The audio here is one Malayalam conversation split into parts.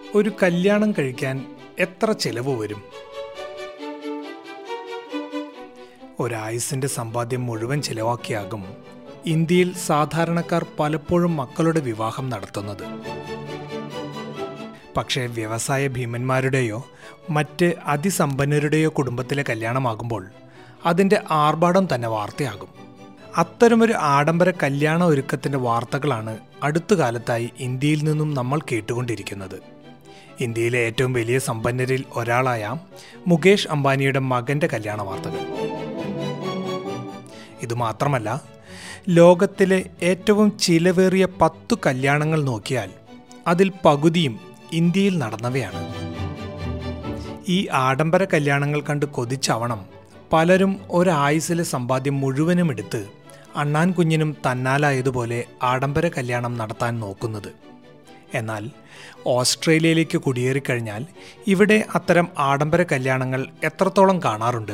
ഒരു കല്യാണം കഴിക്കാൻ എത്ര ചെലവ് വരും ഒരായുസിന്റെ സമ്പാദ്യം മുഴുവൻ ചിലവാക്കിയാകും ഇന്ത്യയിൽ സാധാരണക്കാർ പലപ്പോഴും മക്കളുടെ വിവാഹം നടത്തുന്നത് പക്ഷേ വ്യവസായ ഭീമന്മാരുടെയോ മറ്റ് അതിസമ്പന്നരുടെയോ കുടുംബത്തിലെ കല്യാണമാകുമ്പോൾ അതിൻ്റെ ആർഭാടം തന്നെ വാർത്തയാകും അത്തരമൊരു ആഡംബര കല്യാണ ഒരുക്കത്തിൻ്റെ വാർത്തകളാണ് അടുത്ത കാലത്തായി ഇന്ത്യയിൽ നിന്നും നമ്മൾ കേട്ടുകൊണ്ടിരിക്കുന്നത് ഇന്ത്യയിലെ ഏറ്റവും വലിയ സമ്പന്നരിൽ ഒരാളായ മുകേഷ് അംബാനിയുടെ മകന്റെ കല്യാണ വാർത്തകൾ ഇതുമാത്രമല്ല ലോകത്തിലെ ഏറ്റവും ചിലവേറിയ പത്തു കല്യാണങ്ങൾ നോക്കിയാൽ അതിൽ പകുതിയും ഇന്ത്യയിൽ നടന്നവയാണ് ഈ ആഡംബര കല്യാണങ്ങൾ കണ്ട് കൊതിച്ചവണം പലരും ഒരായുസിലെ സമ്പാദ്യം മുഴുവനും എടുത്ത് അണ്ണാൻ കുഞ്ഞിനും തന്നാലായതുപോലെ ആഡംബര കല്യാണം നടത്താൻ നോക്കുന്നത് എന്നാൽ ഓസ്ട്രേലിയയിലേക്ക് കുടിയേറിക്കഴിഞ്ഞാൽ ഇവിടെ അത്തരം ആഡംബര കല്യാണങ്ങൾ എത്രത്തോളം കാണാറുണ്ട്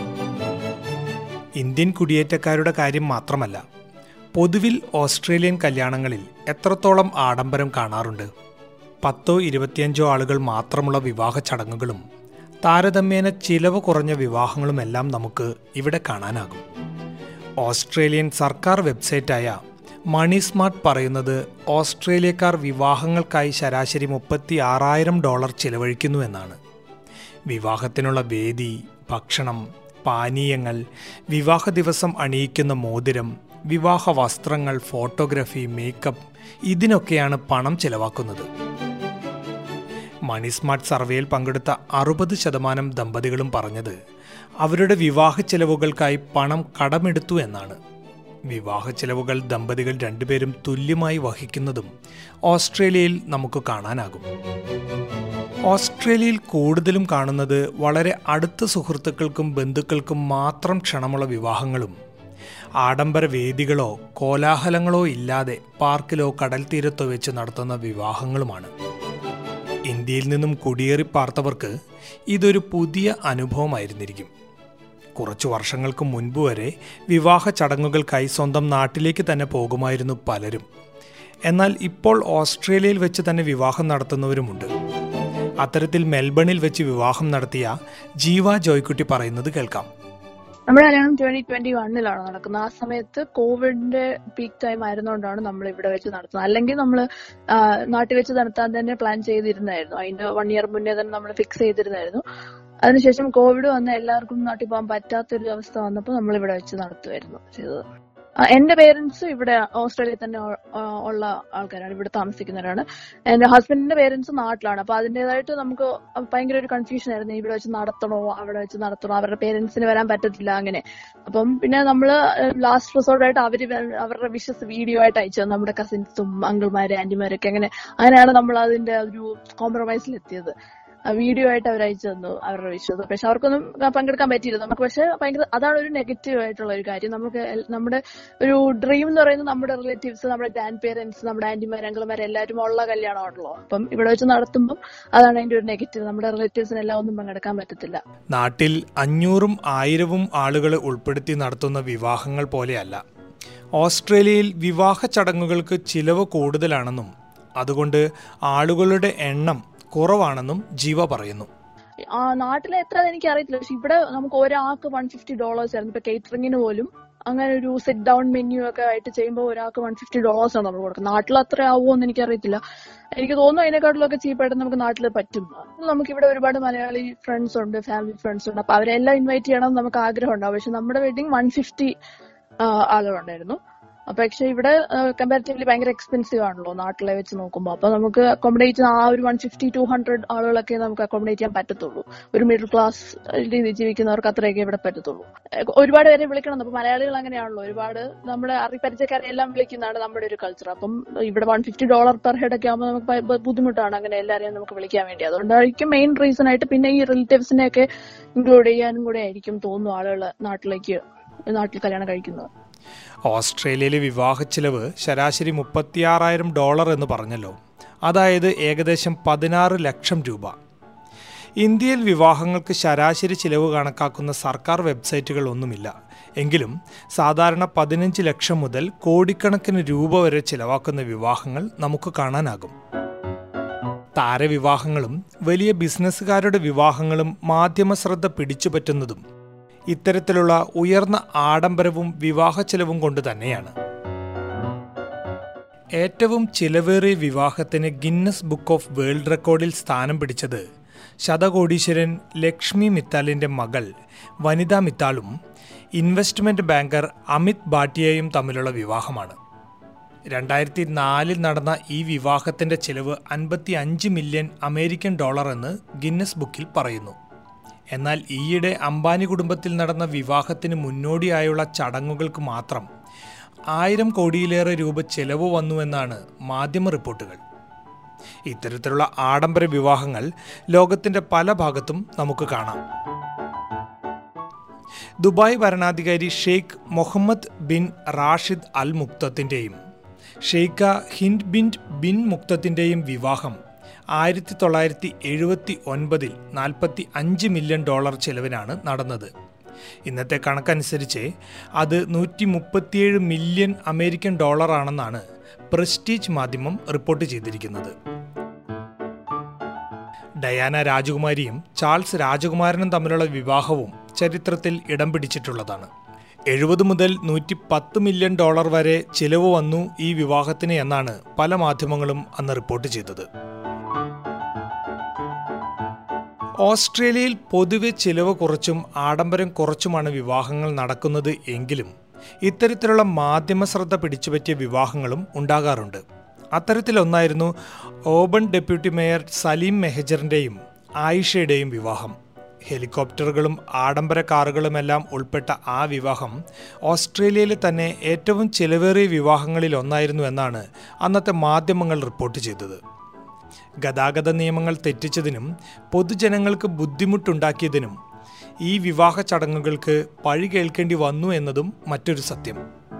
ഇന്ത്യൻ കുടിയേറ്റക്കാരുടെ കാര്യം മാത്രമല്ല പൊതുവിൽ ഓസ്ട്രേലിയൻ കല്യാണങ്ങളിൽ എത്രത്തോളം ആഡംബരം കാണാറുണ്ട് പത്തോ ഇരുപത്തിയഞ്ചോ ആളുകൾ മാത്രമുള്ള വിവാഹ ചടങ്ങുകളും താരതമ്യേന ചിലവ് കുറഞ്ഞ വിവാഹങ്ങളുമെല്ലാം നമുക്ക് ഇവിടെ കാണാനാകും ഓസ്ട്രേലിയൻ സർക്കാർ വെബ്സൈറ്റായ മണി സ്മാർട്ട് പറയുന്നത് ഓസ്ട്രേലിയക്കാർ വിവാഹങ്ങൾക്കായി ശരാശരി മുപ്പത്തി ആറായിരം ഡോളർ ചിലവഴിക്കുന്നു എന്നാണ് വിവാഹത്തിനുള്ള വേദി ഭക്ഷണം പാനീയങ്ങൾ വിവാഹ ദിവസം അണിയിക്കുന്ന മോതിരം വിവാഹ വസ്ത്രങ്ങൾ ഫോട്ടോഗ്രഫി മേക്കപ്പ് ഇതിനൊക്കെയാണ് പണം ചെലവാക്കുന്നത് മണി സ്മാർട്ട് സർവേയിൽ പങ്കെടുത്ത അറുപത് ശതമാനം ദമ്പതികളും പറഞ്ഞത് അവരുടെ വിവാഹ ചെലവുകൾക്കായി പണം കടമെടുത്തു എന്നാണ് വിവാഹ ചെലവുകൾ ദമ്പതികൾ രണ്ടുപേരും തുല്യമായി വഹിക്കുന്നതും ഓസ്ട്രേലിയയിൽ നമുക്ക് കാണാനാകും ഓസ്ട്രേലിയയിൽ കൂടുതലും കാണുന്നത് വളരെ അടുത്ത സുഹൃത്തുക്കൾക്കും ബന്ധുക്കൾക്കും മാത്രം ക്ഷണമുള്ള വിവാഹങ്ങളും ആഡംബര വേദികളോ കോലാഹലങ്ങളോ ഇല്ലാതെ പാർക്കിലോ കടൽ തീരത്തോ വെച്ച് നടത്തുന്ന വിവാഹങ്ങളുമാണ് ഇന്ത്യയിൽ നിന്നും കുടിയേറി പാർത്തവർക്ക് ഇതൊരു പുതിയ അനുഭവമായിരുന്നിരിക്കും കുറച്ചു വർഷങ്ങൾക്ക് മുൻപ് വരെ വിവാഹ ചടങ്ങുകൾക്കായി സ്വന്തം നാട്ടിലേക്ക് തന്നെ പോകുമായിരുന്നു പലരും എന്നാൽ ഇപ്പോൾ ഓസ്ട്രേലിയയിൽ വെച്ച് തന്നെ വിവാഹം നടത്തുന്നവരുമുണ്ട് അത്തരത്തിൽ മെൽബണിൽ വെച്ച് വിവാഹം നടത്തിയ ജീവ ജോയ്ക്കുട്ടി പറയുന്നത് കേൾക്കാം നമ്മുടെ കല്യാണം ട്വന്റി ട്വന്റി വണ്ണിലാണ് നടക്കുന്നത് ആ സമയത്ത് കോവിഡിന്റെ പീക്ക് ടൈം ആയിരുന്നുകൊണ്ടാണ് നമ്മൾ ഇവിടെ വെച്ച് നടത്തുന്നത് അല്ലെങ്കിൽ നമ്മൾ നാട്ടിൽ വെച്ച് നടത്താൻ തന്നെ പ്ലാൻ ചെയ്തിരുന്നായിരുന്നു അതിന്റെ വൺ ഇയർ മുന്നേ തന്നെ നമ്മൾ ഫിക്സ് ചെയ്തിരുന്നായിരുന്നു അതിനുശേഷം കോവിഡ് വന്ന എല്ലാവർക്കും നാട്ടിൽ പോകാൻ പറ്റാത്തൊരു അവസ്ഥ വന്നപ്പോൾ നമ്മൾ ഇവിടെ വെച്ച് നടത്തുമായിരുന്നു ചെയ്തത് എന്റെ പേരൻസ് ഇവിടെ ഓസ്ട്രേലിയയിൽ തന്നെ ഉള്ള ആൾക്കാരാണ് ഇവിടെ താമസിക്കുന്നവരാണ് എന്റെ ഹസ്ബൻഡിന്റെ പേരൻസ് നാട്ടിലാണ് അപ്പൊ അതിന്റേതായിട്ട് നമുക്ക് ഭയങ്കര ഒരു കൺഫ്യൂഷൻ ആയിരുന്നു ഇവിടെ വെച്ച് നടത്തണോ അവിടെ വെച്ച് നടത്തണോ അവരുടെ പേരൻസിന് വരാൻ പറ്റത്തില്ല അങ്ങനെ അപ്പം പിന്നെ നമ്മള് ലാസ്റ്റ് റിസോർട്ടായിട്ട് അവര് അവരുടെ വിഷസ് വീഡിയോ ആയിട്ട് അയച്ചു നമ്മുടെ കസിൻസും അങ്കിൾമാര് ആന്റിമാരൊക്കെ അങ്ങനെ അങ്ങനെയാണ് നമ്മൾ അതിന്റെ ഒരു കോംപ്രമൈസിൽ എത്തിയത് വീഡിയോ ആയിട്ട് അവർ അയച്ചു തന്നു അവരുടെ വിശ്വാസം പക്ഷെ അവർക്കൊന്നും പങ്കെടുക്കാൻ പറ്റിയില്ല നമുക്ക് പക്ഷെ ഭയങ്കര അതാണ് ഒരു നെഗറ്റീവ് ആയിട്ടുള്ള ഒരു കാര്യം നമുക്ക് നമ്മുടെ ഒരു ഡ്രീം എന്ന് പറയുന്നത് നമ്മുടെ റിലേറ്റീവ്സ് നമ്മുടെ ഗ്രാൻഡ് പേരൻസ് നമ്മുടെ ആന്റിമാർ അങ്കിൾമാർ എല്ലാവരും ഉള്ള കല്യാണമാണല്ലോ അപ്പം ഇവിടെ വെച്ച് നടത്തുമ്പോൾ അതാണ് അതിന്റെ ഒരു നെഗറ്റീവ് നമ്മുടെ റിലേറ്റീവ്സിനെല്ലാം ഒന്നും പങ്കെടുക്കാൻ പറ്റത്തില്ല നാട്ടിൽ അഞ്ഞൂറും ആയിരവും ആളുകളെ ഉൾപ്പെടുത്തി നടത്തുന്ന വിവാഹങ്ങൾ പോലെയല്ല ഓസ്ട്രേലിയയിൽ വിവാഹ ചടങ്ങുകൾക്ക് ചിലവ് കൂടുതലാണെന്നും അതുകൊണ്ട് ആളുകളുടെ എണ്ണം കുറവാണെന്നും ജീവ പറയുന്നു ആ നാട്ടിലെ എത്ര എനിക്ക് അറിയത്തില്ല പക്ഷെ ഇവിടെ നമുക്ക് ഒരാൾക്ക് വൺ ഫിഫ്റ്റി ഡോളേഴ്സ് ആയിരുന്നു ഇപ്പൊ കേറ്ററിംഗിന് പോലും അങ്ങനെ ഒരു സെറ്റ് ഡൗൺ മെന്യൂ ഒക്കെ ആയിട്ട് ചെയ്യുമ്പോൾ ഒരാൾക്ക് വൺ ഫിഫ്റ്റി ഡോളേഴ്സ് ആണ് നമ്മൾ കൊടുക്കുന്നത് നാട്ടിൽ അത്ര ആവുമോ എന്ന് എനിക്കറിയത്തില്ല എനിക്ക് തോന്നുന്നു അതിനെക്കാട്ടിലൊക്കെ ചീപ്പായിട്ട് നമുക്ക് നാട്ടിൽ പറ്റും നമുക്ക് ഇവിടെ ഒരുപാട് മലയാളി ഫ്രണ്ട്സ് ഉണ്ട് ഫാമിലി ഫ്രണ്ട്സ് ഉണ്ട് അപ്പൊ അവരെല്ലാം ഇൻവൈറ്റ് ചെയ്യണം നമുക്ക് ആഗ്രഹം ഉണ്ടാവും പക്ഷെ നമ്മുടെ വെഡിങ് വൺ ഫിഫ്റ്റി ആളുകളുണ്ടായിരുന്നു പക്ഷെ ഇവിടെ കമ്പാരിറ്റീവ്ലി ഭയങ്കര എക്സ്പെൻസീവ് ആണല്ലോ നാട്ടിലെ വെച്ച് നോക്കുമ്പോൾ അപ്പൊ നമുക്ക് അക്കോമഡേറ്റ് ആ ഒരു വൺ ഫിഫ്റ്റി ടു ഹൺഡ്രഡ് ആളുകളൊക്കെ നമുക്ക് അക്കോമഡേറ്റ് ചെയ്യാൻ പറ്റത്തുള്ളൂ ഒരു മിഡിൽ ക്ലാസ് രീതി ജീവിക്കുന്നവർക്ക് അത്രയൊക്കെ ഇവിടെ പറ്റത്തുള്ളൂ ഒരുപാട് പേരെ വിളിക്കണം അപ്പൊ മലയാളികൾ അങ്ങനെയാണല്ലോ ഒരുപാട് നമ്മുടെ അറിപരിചയക്കാരെ എല്ലാം വിളിക്കുന്നതാണ് നമ്മുടെ ഒരു കൾച്ചർ അപ്പം ഇവിടെ one fifty dollar per head ഒക്കെ ആകുമ്പോൾ നമുക്ക് ബുദ്ധിമുട്ടാണ് അങ്ങനെ എല്ലാവരെയും നമുക്ക് വിളിക്കാൻ വേണ്ടി അതുകൊണ്ടായിരിക്കും മെയിൻ റീസൺ ആയിട്ട് പിന്നെ ഈ റിലേറ്റീവ്സിനെ ഒക്കെ ഇൻക്ലൂഡ് ചെയ്യാനും കൂടെ ആയിരിക്കും തോന്നുന്നു ആളുകൾ നാട്ടിലേക്ക് നാട്ടിൽ കല്യാണം കഴിക്കുന്നത് ഓസ്ട്രേലിയയിലെ വിവാഹ ചിലവ് ശരാശരി മുപ്പത്തിയാറായിരം ഡോളർ എന്ന് പറഞ്ഞല്ലോ അതായത് ഏകദേശം പതിനാറ് ലക്ഷം രൂപ ഇന്ത്യയിൽ വിവാഹങ്ങൾക്ക് ശരാശരി ചിലവ് കണക്കാക്കുന്ന സർക്കാർ വെബ്സൈറ്റുകൾ ഒന്നുമില്ല എങ്കിലും സാധാരണ പതിനഞ്ച് ലക്ഷം മുതൽ കോടിക്കണക്കിന് രൂപ വരെ ചിലവാക്കുന്ന വിവാഹങ്ങൾ നമുക്ക് കാണാനാകും താരവിവാഹങ്ങളും വലിയ ബിസിനസ്സുകാരുടെ വിവാഹങ്ങളും മാധ്യമ ശ്രദ്ധ പിടിച്ചുപറ്റുന്നതും ഇത്തരത്തിലുള്ള ഉയർന്ന ആഡംബരവും വിവാഹ ചെലവും കൊണ്ട് തന്നെയാണ് ഏറ്റവും ചിലവേറിയ വിവാഹത്തിന് ഗിന്നസ് ബുക്ക് ഓഫ് വേൾഡ് റെക്കോർഡിൽ സ്ഥാനം പിടിച്ചത് ശതകോടീശ്വരൻ ലക്ഷ്മി മിത്താലിന്റെ മകൾ വനിതാ മിത്താളും ഇൻവെസ്റ്റ്മെന്റ് ബാങ്കർ അമിത് ഭാട്ടിയയും തമ്മിലുള്ള വിവാഹമാണ് രണ്ടായിരത്തി നാലിൽ നടന്ന ഈ വിവാഹത്തിന്റെ ചിലവ് അൻപത്തി അഞ്ച് മില്യൺ അമേരിക്കൻ ഡോളർ എന്ന് ഗിന്നസ് ബുക്കിൽ പറയുന്നു എന്നാൽ ഈയിടെ അംബാനി കുടുംബത്തിൽ നടന്ന വിവാഹത്തിന് മുന്നോടിയായുള്ള ചടങ്ങുകൾക്ക് മാത്രം ആയിരം കോടിയിലേറെ രൂപ ചെലവ് വന്നുവെന്നാണ് മാധ്യമ റിപ്പോർട്ടുകൾ ഇത്തരത്തിലുള്ള ആഡംബര വിവാഹങ്ങൾ ലോകത്തിന്റെ പല ഭാഗത്തും നമുക്ക് കാണാം ദുബായ് ഭരണാധികാരി Sheikh Mohammed bin Rashid Al മുക്തത്തിൻ്റെയും ഷെയ്ഖ ഹിൻഡ് ബിൻ ബിൻ മുക്തത്തിൻ്റെയും വിവാഹം ആയിരത്തി തൊള്ളായിരത്തി എഴുപത്തി ഒൻപതിൽ നാൽപ്പത്തി അഞ്ച് മില്യൺ ഡോളർ ചെലവിനാണ് നടന്നത് ഇന്നത്തെ കണക്കനുസരിച്ച് അത് നൂറ്റി മുപ്പത്തിയേഴ് മില്യൺ അമേരിക്കൻ ഡോളറാണെന്നാണ് പ്രസ്റ്റീജ് മാധ്യമം റിപ്പോർട്ട് ചെയ്തിരിക്കുന്നത് ഡയാന രാജകുമാരിയും ചാൾസ് രാജകുമാരനും തമ്മിലുള്ള വിവാഹവും ചരിത്രത്തിൽ ഇടം പിടിച്ചിട്ടുള്ളതാണ് എഴുപത് മുതൽ നൂറ്റി പത്ത് മില്യൺ ഡോളർ വരെ ചിലവ് വന്നു ഈ വിവാഹത്തിന് എന്നാണ് പല മാധ്യമങ്ങളും അന്ന് റിപ്പോർട്ട് ചെയ്തത് ഓസ്ട്രേലിയയിൽ പൊതുവെ ചിലവ് കുറച്ചും ആഡംബരം കുറച്ചുമാണ് വിവാഹങ്ങൾ നടക്കുന്നത് എങ്കിലും ഇത്തരത്തിലുള്ള മാധ്യമ ശ്രദ്ധ പിടിച്ചുപറ്റിയ വിവാഹങ്ങളും ഉണ്ടാകാറുണ്ട് അത്തരത്തിലൊന്നായിരുന്നു ഓബൺ ഡെപ്യൂട്ടി മേയർ സലീം മെഹജറിൻ്റെയും ആയിഷയുടെയും വിവാഹം ഹെലികോപ്റ്ററുകളും ആഡംബര കാറുകളുമെല്ലാം ഉൾപ്പെട്ട ആ വിവാഹം ഓസ്ട്രേലിയയിലെ തന്നെ ഏറ്റവും ചിലവേറിയ വിവാഹങ്ങളിൽ ഒന്നായിരുന്നു എന്നാണ് അന്നത്തെ മാധ്യമങ്ങൾ റിപ്പോർട്ട് ചെയ്തത് ഗതാഗത നിയമങ്ങൾ തെറ്റിച്ചതിനും പൊതുജനങ്ങൾക്ക് ബുദ്ധിമുട്ടുണ്ടാക്കിയതിനും ഈ വിവാഹ ചടങ്ങുകൾക്ക് പഴി കേൾക്കേണ്ടി വന്നു എന്നതും മറ്റൊരു സത്യം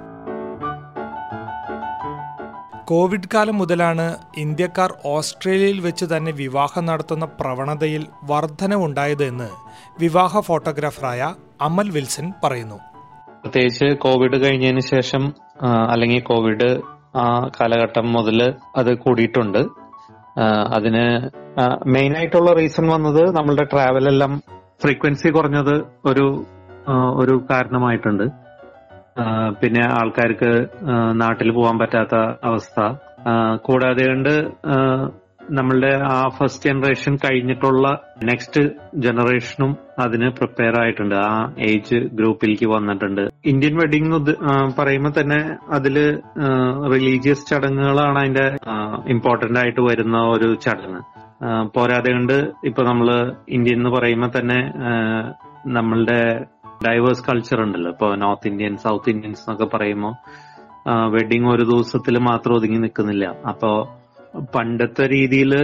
കോവിഡ് കാലം മുതലാണ് ഇന്ത്യക്കാർ ഓസ്ട്രേലിയയിൽ വെച്ച് തന്നെ വിവാഹം നടത്തുന്ന പ്രവണതയിൽ വർധനവുണ്ടായത് എന്ന് വിവാഹ ഫോട്ടോഗ്രാഫറായ അമൽ വിൽസൺ പറയുന്നു പ്രത്യേകിച്ച് കോവിഡ് കഴിഞ്ഞതിന് ശേഷം ആ, അല്ലെങ്കിൽ കോവിഡ് ആ കാലഘട്ടം മുതൽ അത് കൂടിയിട്ടുണ്ട് ആ, അതിന് മെയിൻ ആയിട്ടുള്ള റീസൺ വന്നത് നമ്മളുടെ ട്രാവൽ എല്ലാം ഫ്രീക്വൻസി കുറഞ്ഞത് ഒരു ആ, ഒരു കാരണമായിട്ടുണ്ട് ആ, പിന്നെ ആൾക്കാർക്ക് ആ, നാട്ടിൽ പോകാൻ പറ്റാത്ത അവസ്ഥ ആ, കൂടാതെ കൊണ്ട് ആ, നമ്മളുടെ ആ ഫസ്റ്റ് ജനറേഷൻ കഴിഞ്ഞിട്ടുള്ള നെക്സ്റ്റ് ജനറേഷനും അതിന് പ്രിപ്പയർ ആയിട്ടുണ്ട് ആ ഏജ് ഗ്രൂപ്പിലേക്ക് വന്നിട്ടുണ്ട് ഇന്ത്യൻ വെഡിങ് പറയുമ്പോൾ തന്നെ അതില് റിലീജിയസ് ചടങ്ങുകളാണ് അതിന്റെ ഇമ്പോർട്ടന്റ് ആയിട്ട് വരുന്ന ഒരു ചടങ്ങ് ആ, പോരാതെ കൊണ്ട് ഇപ്പൊ നമ്മള് ഇന്ത്യൻ എന്ന് പറയുമ്പോൾ തന്നെ ആ, നമ്മളുടെ ഡൈവേഴ്സ് കൾച്ചർ ഉണ്ടല്ലോ ഇപ്പൊ നോർത്ത് ഇന്ത്യൻ സൗത്ത് ഇന്ത്യൻസ് എന്നൊക്കെ പറയുമ്പോൾ വെഡിങ് ഒരു ദിവസത്തിൽ മാത്രം ഒതുങ്ങി നിൽക്കുന്നില്ല അപ്പോ പണ്ടത്തെ രീതിയിൽ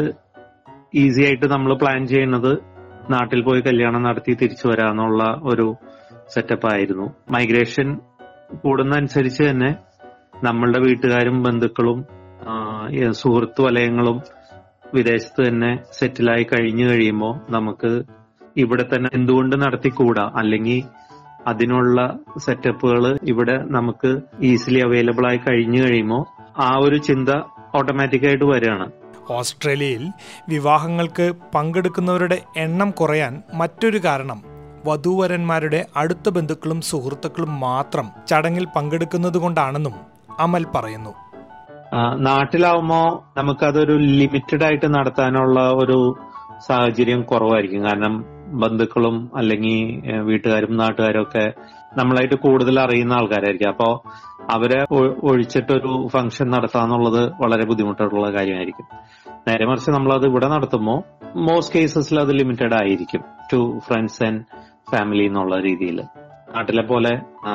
ഈസി ആയിട്ട് നമ്മൾ പ്ലാൻ ചെയ്യുന്നത് നാട്ടിൽ പോയി കല്യാണം നടത്തി തിരിച്ചു വരാന്നുള്ള ഒരു സെറ്റപ്പ് ആയിരുന്നു മൈഗ്രേഷൻ കൂടുന്ന അനുസരിച്ച് തന്നെ നമ്മളുടെ വീട്ടുകാരും ബന്ധുക്കളും ആ, ഈ സുഹൃത്ത് വലയങ്ങളും വിദേശത്ത് തന്നെ സെറ്റിലായി കഴിഞ്ഞു കഴിയുമ്പോൾ നമുക്ക് ഇവിടെ തന്നെ എന്തുകൊണ്ട് നടത്തിക്കൂടാ അല്ലെങ്കിൽ അതിനുള്ള സെറ്റപ്പുകൾ ഇവിടെ നമുക്ക് ഈസിലി അവൈലബിൾ ആയി കഴിഞ്ഞു കഴിയുമ്പോൾ ആ ഒരു ചിന്ത ഓട്ടോമാറ്റിക് ആയിട്ട് വരികയാണ് ഓസ്ട്രേലിയയിൽ വിവാഹങ്ങൾക്ക് പങ്കെടുക്കുന്നവരുടെ എണ്ണം കുറയാൻ മറ്റൊരു കാരണം വധൂവരന്മാരുടെ അടുത്ത ബന്ധുക്കളും സുഹൃത്തുക്കളും മാത്രം ചടങ്ങിൽ പങ്കെടുക്കുന്നത് കൊണ്ടാണെന്നും അമൽ പറയുന്നു ആ, നാട്ടിലാവുമ്പോ നമുക്കതൊരു ലിമിറ്റഡ് ആയിട്ട് നടത്താനുള്ള ഒരു സാഹചര്യം കുറവായിരിക്കും കാരണം ബന്ധുക്കളും അല്ലെങ്കിൽ ഏഹ്, വീട്ടുകാരും നാട്ടുകാരും ഒക്കെ നമ്മളായിട്ട് കൂടുതൽ അറിയുന്ന ആൾക്കാരായിരിക്കും അപ്പോ അവരെ ഒ- ഒഴിച്ചിട്ടൊരു ഫംഗ്ഷൻ നടത്താന്നുള്ളത് വളരെ ബുദ്ധിമുട്ടുള്ള കാര്യമായിരിക്കും നേരെ മറിച്ച് നമ്മളത് ഇവിടെ നടത്തുമ്പോൾ മോസ്റ്റ് കേസസിൽ അത് ലിമിറ്റഡ് ആയിരിക്കും ടു ഫ്രണ്ട്സ് ആൻഡ് ഫാമിലി എന്നുള്ള രീതിയിൽ നാട്ടിലെ പോലെ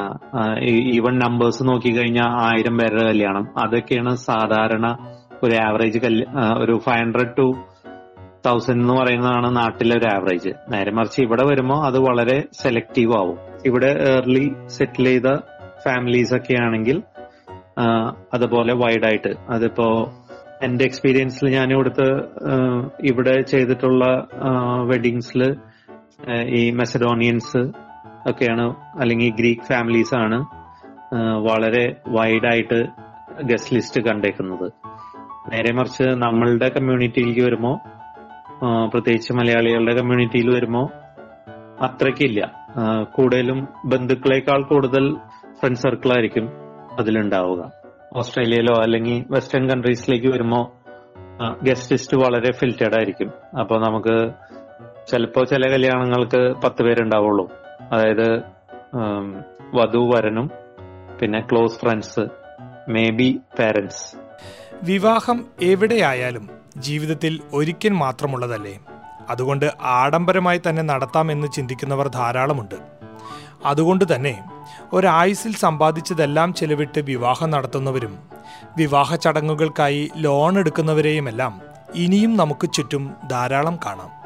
ഈവൻ നമ്പേഴ്സ് നോക്കിക്കഴിഞ്ഞാൽ ആയിരം പേരുടെ കല്യാണം അതൊക്കെയാണ് സാധാരണ ഒരു ആവറേജ് ഒരു ഫൈവ് ഹൺഡ്രഡ് ടു തൗസൻഡ് എന്ന് പറയുന്നതാണ് നാട്ടിലെ ഒരു ആവറേജ് നേരെ മറിച്ച് ഇവിടെ വരുമ്പോൾ അത് വളരെ സെലക്റ്റീവ് ആവും ഇവിടെ ഏർലി സെറ്റിൽ ചെയ്ത ഫാമിലീസ് ഒക്കെ ആണെങ്കിൽ ആ, അതുപോലെ വൈഡ് ആയിട്ട് അതിപ്പോ എന്റെ എക്സ്പീരിയൻസിൽ ഞാൻ ഇവിടുത്തെ ആ, ഇവിടെ ചെയ്തിട്ടുള്ള വെഡിങ്സിൽ ഈ മെസഡോണിയൻസ് ഒക്കെയാണ് അല്ലെങ്കിൽ ഗ്രീക്ക് ഫാമിലീസ് ആണ് ആ, വളരെ വൈഡ് ആയിട്ട് ഗസ്റ്റ് ലിസ്റ്റ് കണ്ടേക്കുന്നത് നേരെ മറിച്ച് നമ്മളുടെ കമ്മ്യൂണിറ്റിയിലേക്ക് വരുമ്പോ ആ, പ്രത്യേകിച്ച് മലയാളികളുടെ കമ്മ്യൂണിറ്റിയിൽ വരുമ്പോ അത്രയ്ക്കില്ല ആ, കൂടുതലും ബന്ധുക്കളെക്കാൾ കൂടുതൽ ഫ്രണ്ട് സർക്കിൾ ആയിരിക്കും അതിലുണ്ടാവുക ഓസ്ട്രേലിയയിലോ അല്ലെങ്കിൽ വെസ്റ്റേൺ കൺട്രീസിലേക്ക് വരുമ്പോ ഗസ്റ്റ് ലിസ്റ്റ് വളരെ ഫിൽറ്റഡ് ആയിരിക്കും അപ്പൊ നമുക്ക് ചിലപ്പോ ചില കല്യാണങ്ങൾക്ക് പത്ത് പേരുണ്ടാവുള്ളൂ അതായത് ഉം, വധു വരനും പിന്നെ close friends may be parents വിവാഹം എവിടെയായാലും ജീവിതത്തിൽ ഒരിക്കൽ മാത്രമുള്ളതല്ലേ അതുകൊണ്ട് ആഡംബരമായി തന്നെ നടത്താമെന്ന് ചിന്തിക്കുന്നവർ ധാരാളമുണ്ട് അതുകൊണ്ട് തന്നെ ഒരായുസിൽ സമ്പാദിച്ചതെല്ലാം ചെലവിട്ട് വിവാഹം നടത്തുന്നവരും വിവാഹ ചടങ്ങുകൾക്കായി ലോൺ എടുക്കുന്നവരെയുമെല്ലാം ഇനിയും നമുക്ക് ചുറ്റും ധാരാളം കാണാം